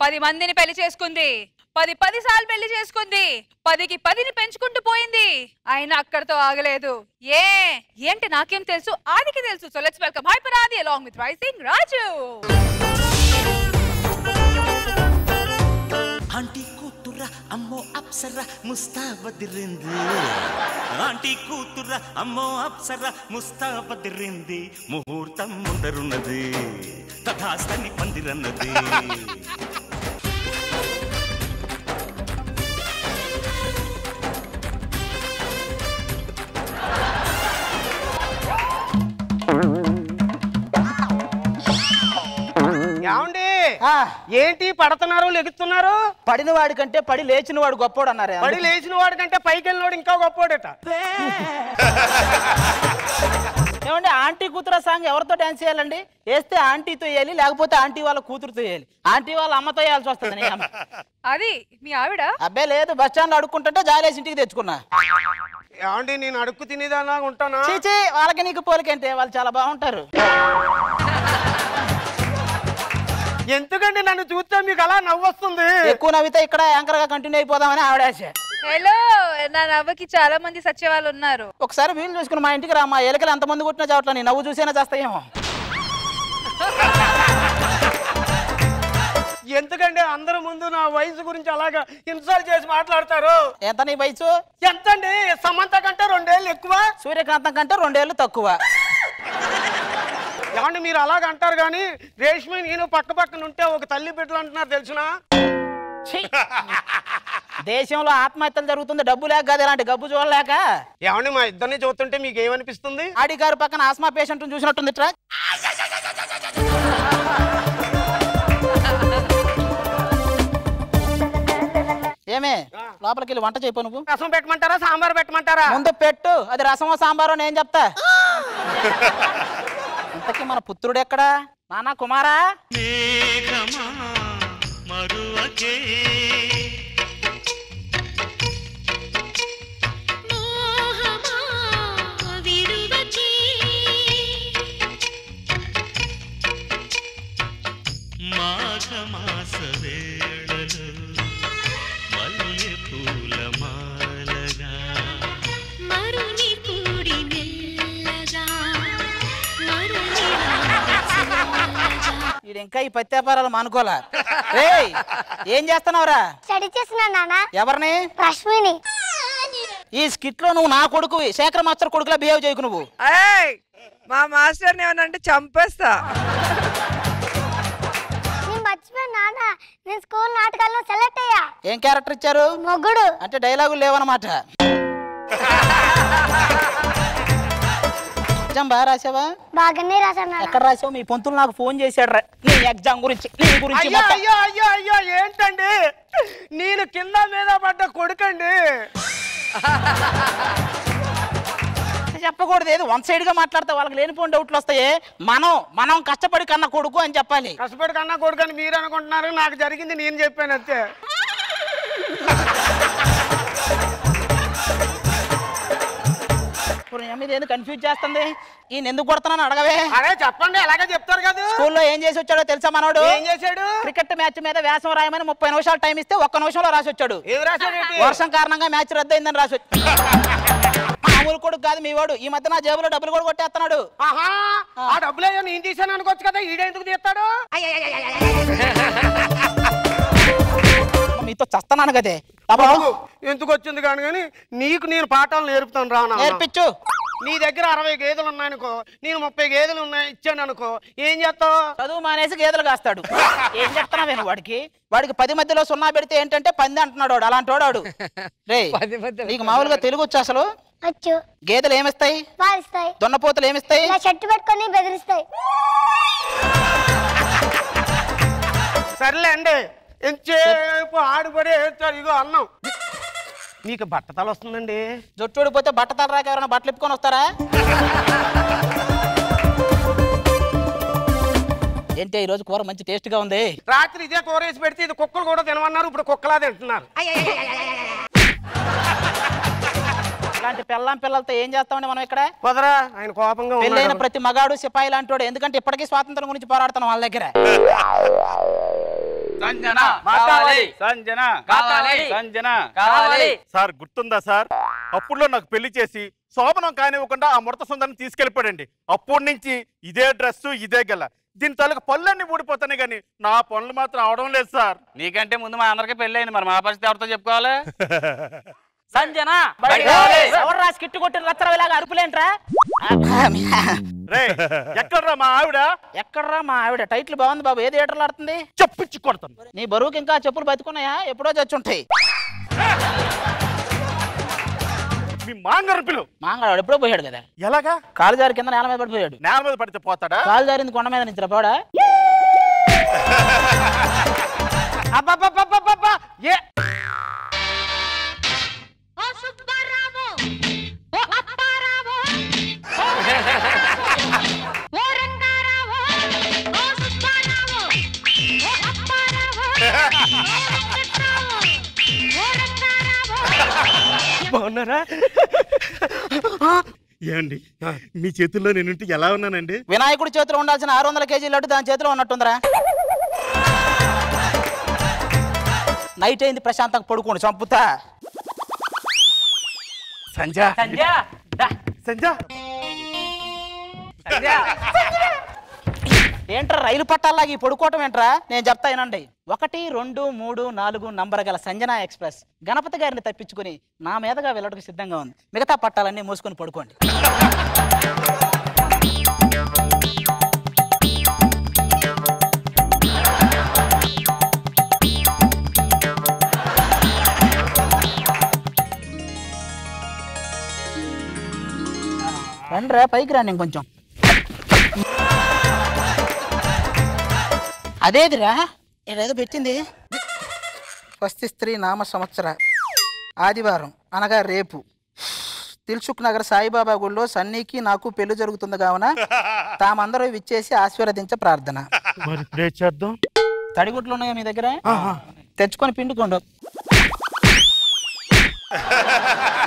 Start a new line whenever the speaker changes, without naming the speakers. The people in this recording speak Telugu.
పది మందిని పెళ్లి చేసుకుంది పది పది సార్లు పెళ్లి చేసుకుంది పదికి పదిని పెంచుకుంటూ పోయింది అయినా అక్కడతో ఆగలేదు ఏ ఏంటి నాకేం తెలుసు ఆదికి తెలుసు so let's welcome hyper Adi along with rising Raju
aunty కూతుర అమ్మో అప్సర ముస్తాబదిరింది ఆంటీ కూతుర అమ్మో అప్సర ముస్తాబదిరింది ముహూర్తం ముందరున్నది తథాస్తని పందిరన్నది
ఏమండి ఏంటి పడుతున్నారు లెగుతున్నారు
పడిన వాడి కంటే పడి లేచిన వాడు గొప్పోడు అన్నారు
పడి లేచిన వాడి కంటే పైకి వెళ్ళినోడు ఇంకా గొప్పోడట
ఏమండి ఆంటీ కూతురు సాంగ్ ఎవరితో డాన్స్ చేయాలండి వేస్తే ఆంటీతో వేయాలి లేకపోతే ఆంటీ వాళ్ళ కూతురుతో వేయాలి ఆంటీ వాళ్ళ అమ్మతో వేయాల్సి వస్తుంది నీ అమ్మ.
అది మీ ఆవిడ
అబ్బే లేదు బస్ స్టాండ్ అడుక్కుంటుంటే జాలేసి ఇంటికి తెచ్చుకున్నా
ఏమండి నేను అడుక్కు తినేదానా ఉంటానా
చీచి వాళ్ళకి నీకు పోలికంటే వాళ్ళు చాలా బాగుంటారు
ఎందుకంటే నన్ను చూస్తే మీకు అలా నవ్వు వస్తుంది
ఎక్కువ నవ్వితే ఇక్కడ యాంకర్ గా కంటిన్యూ అయిపోదామని ఆవిడ ఆశ
హలో నా నవ్వకి చాలా మంది సచ్చే వాళ్ళు ఉన్నారు
ఒకసారి వీలు చూసుకుని మా ఇంటికి రా మా ఎలుకలు ఎంతమంది కొట్టినా చావట్లా నీ నవ్వు చూసేనా చేస్తాయేమో
ఎందుకంటే అందరి ముందు నా వయసు గురించి అలాగా ఇన్సల్ట్ చేసి మాట్లాడతారు
ఎంత నీ వయసు
ఎంతండి సమంత కంటే రెండేళ్ళు ఎక్కువ
సూర్యకాంతం కంటే రెండేళ్ళు తక్కువ
ఏమండి మీరు అలాగ అంటారు కానీ రేష్మి నేను పక్క పక్కన ఉంటే ఒక తల్లి బిడ్డలు అంటున్నారు తెలుసునా
ఛీ! దేశంలో ఆత్మహత్యలు జరుగుతుంది డబ్బు లేక కాదు ఇలాంటి గబ్బు చూడలేక
ఏమండి మా ఇద్దరిని చూస్తుంటే మీకు ఏమనిపిస్తుంది
ఆడి గారు పక్కన ఆస్మా పేషెంట్ చూసినట్టుంది ట్రా ఏమే లోపలికి వెళ్ళి వంట చేయపో నువ్వు
రసం పెట్టమంటారా సాంబార్ పెట్టమంటారా
ముందు పెట్టు అది రసమో సాంబారో నేను చెప్తా ఇంతకీ మన పుత్రుడు ఎక్కడా నానా కుమారా
మేఘమా మరువకే మాఘమాస వేళలో మల్లె పూల మాలగా
మరుని కూడి మెల్లగా మరుని
వీడు ఇంకా ఈ పత్యాపారాలు మానుకోలా రేయ్ ఏం చేస్తున్నావురా
స్టడీ చేస్తున్నా నాన్న
ఎవరిని
రష్మిని
ఈ స్కిట్ లో నువ్వు నా కొడుకు శేఖర్ మాస్టర్ కొడుకులా బిహేవ్ చేయకు నువ్వు
ఏయ్ మా మాస్టర్ని ఏమన్నా అంటే చంపేస్తా
నేను మర్చిపోయాను నాన్న నేను స్కూల్ నాటకాల్లో సెలెక్ట్ అయ్యా
ఏం క్యారెక్టర్ ఇచ్చారు
మొగ్గుడు
అంటే డైలాగులు లేవన్నమాట ఎగ్జామ్ బాగా రాసావా
బాగానే రాశాను నాన్న
ఎక్కడ రాసావు మీ పొంతులు నాకు ఫోన్ చేశాడు రా నీ ఎగ్జామ్ గురించి నీ గురించి
అయ్యో
మొత్తం.
అయ్యో అయ్యో అయ్యో ఏంటండి నేను కింద మీద పడ్డ కొడుకండి
చెప్పకూడదు ఏదో వన్ సైడ్ గా మాట్లాడితే వాళ్ళకి లేనిపోయిన డౌట్లు వస్తాయి మనం మనం కష్టపడి కన్న కొడుకు అని చెప్పాలి
కష్టపడి కన్నా కొడుకని మీరు అనుకుంటున్నారు నాకు జరిగింది నేను చెప్పాను అంతే
ఇప్పుడు నీ మీద ఎందుకు కన్ఫ్యూజ్ చేస్తుంది ఈయన ఎందుకు కొడుతున్నాను అడగవే
అదే చెప్పండి అలాగే చెప్తారు కదా
స్కూల్లో ఏం చేసి వచ్చాడో తెలుసా మనోడు
ఏం చేశాడు
క్రికెట్ మ్యాచ్ మీద వ్యాసం రాయమని ముప్పై నిమిషాలు టైం ఇస్తే ఒక్క నిమిషంలో రాసి వచ్చాడు
ఏం రాశాడేంటి
వర్షం కారణంగా మ్యాచ్ రద్దయిందని రాసి వచ్చి మామూలు కొడుకు కాదు మీ వాడు ఈ మధ్య నా జేబులో డబ్బులు కూడా కొట్టేస్తున్నాడు
ఆహా ఆ డబ్బులు అయ్యో నేను తీసాను అనుకోవచ్చు కదా ఈడెందుకు తీస్తాడు
మీతో చస్తున్నాను కదే
బాబు ఎందుకు వచ్చింది కానీ కానీ నీకు నేను పాఠాలు నేర్పుతాను రా నాన్న.
నేర్పించు
నీ దగ్గర అరవై గేదెలు ఉన్నాయనుకో నేను ముప్పై గేదెలు ఉన్నాయి ఇచ్చాను అనుకో ఏం చేస్తావు
చదువు మానేసి గేదెలు కాస్తాడు ఏం చెప్తున్నావు నేను వాడికి వాడికి పది మధ్యలో సున్నా పెడితే ఏంటంటే పంది అంటున్నాడు వాడు అలాంటి వాడు రే
పది మధ్యలో
నీకు మామూలుగా తెలుగు వచ్చు అసలు
వచ్చు
గేదెలు ఏమిస్తాయి
పాలిస్తాయి
దున్నపోతులు ఏమిస్తాయి
ఇలా చెట్టు పెట్టుకొని బెదిరిస్తాయి
సర్లే అండి ఎంతసేపు ఆడిపడే వేస్తారు ఇగో అన్నం మీకు బట్టతలు వస్తుందండి
జుట్టు ఊడిపోతే బట్ట తలరాక ఎవరైనా బట్టలు ఇప్పుకొని వస్తారా ఏంటి ఈ రోజు కూర మంచి టేస్ట్ గా ఉంది
రాత్రి ఇదే కూర వేసి పెడితే ఇది కుక్కలు కూడా తినమన్నారు ఇప్పుడు కుక్కలా తింటున్నారు
ఇలాంటి పెళ్ళాం పిల్లలతో ఏం చేస్తామండి మనం ఇక్కడ
కుదరా ఆయన కోపంగా
పెళ్ళైన
ఉన్నాడు
ప్రతి మగాడు ప్రతి మగాడు సిపాయి లాంటి వాడు ఎందుకంటే ఇప్పటికీ స్వాతంత్రం గురించి పోరాడుతున్నాం వాళ్ళ దగ్గర
ఆహా ఆ డబ్బులు ఏమన్నా ఇచ్చారా?
ఏం చేస్తామండి మనం ఇక్కడ పెళ్ళైన ప్రతి మగాడు సిపాయి లాంటి వాడు ఎందుకంటే ఇప్పటికీ స్వాతంత్రం గురించి పోరాడుతున్నాం వాళ్ళ దగ్గర
సంజన
కావాలి.
సంజన
కావాలి.
సంజన
కావాలి
సార్ గుర్తుందా సార్ అప్పుడులో నాకు పెళ్లి చేసి శోభనం కానివ్వకుండా ఆ ముడత సుందరిని తీసుకెళ్ళిపోడండి అప్పటి నుంచి ఇదే డ్రెస్ ఇదే గెల దీని తాలూకు పళ్ళన్నీ ఊడిపోతాయి కానీ నా పనులు మాత్రం అవడం లేదు సార్
నీకంటే ముందు మా అందరికి పెళ్లి అయింది మరి మా పరిస్థితి ఎవరితో చెప్పుకోవాలి
సంజన
బయటికి రావాలి.
ఎవరు రా స్కిట్ కొట్టిన రచ్చరవిలాగా అరుపులేంట్రా
రే ఎక్కడ్రా మా ఆవిడ
ఎక్కడ్రా మా ఆవిడ టైటిల్ బాగుంది బాబు ఏ థియేటర్లో ఆడుతుంది
చెప్పించి కొడతాను
నీ బరువుకి ఇంకా చెప్పులు బతుకున్నాయా ఎప్పుడో చచ్చుంటాయి
మీ మాంగారు పిలు
మాంగళవాడు ఎప్పుడో పోయాడు కదా
ఎలాగా
కాలు జారి కింద నేల మీద పడిపోయాడు
నేల మీద పడితే పోతాడా
కాలు జారింది కొండ మీద నుంచి పోడా
అబ్బబ్బబ్బబ్బబ్బబ్బా! ఏ
ఓ సుబ్బారావు ఓ అప్పారావు ఓ రంగారావు ఓ సుబ్బారావు ఓ అప్పారావు ఓ వెంకట్రావు ఓ రంగారావు
బాగున్నారా ఏమండి మీ చేతుల్లో నేనుంటే ఎలా ఉన్నానండి
వినాయకుడి చేతిలో ఉండాల్సిన ఆరు వందల కేజీ లడ్డు దాని చేతిలో ఉన్నట్టుందిరా నైట్ అయింది ప్రశాంతంగా పడుకోండి చంపుతా
సంజా సంజా
ఏంట్రా రైలు పట్టాలాగా ఈ పడుకోవటం ఏంట్రా నేను చెప్తా వినండి ఒకటి రెండు మూడు నాలుగు నంబర్ గల సంజన ఎక్స్ప్రెస్ గణపతి గారిని తప్పించుకుని నా మీదగా వెళ్ళడానికి సిద్ధంగా ఉంది మిగతా పట్టాలన్నీ మూసుకొని పడుకోండి రండిరా పైకి రండి ఇంకొంచెం అదేదిరా ఏదో పెట్టింది స్వస్తి స్త్రీ నామ సంవత్సర ఆదివారం అనగా రేపు దిల్సుఖ్ నగర్ సాయిబాబా గుళ్ళో సన్నీకి నాకు పెళ్లి జరుగుతుంది కావున తామందరూ విచ్చేసి ఆశీర్వదించ ప్రార్థన
మరి ప్రే చేద్దాం
తడిగుడ్లు ఉన్నాయా మీ దగ్గర తెచ్చుకొని పిండుకోండు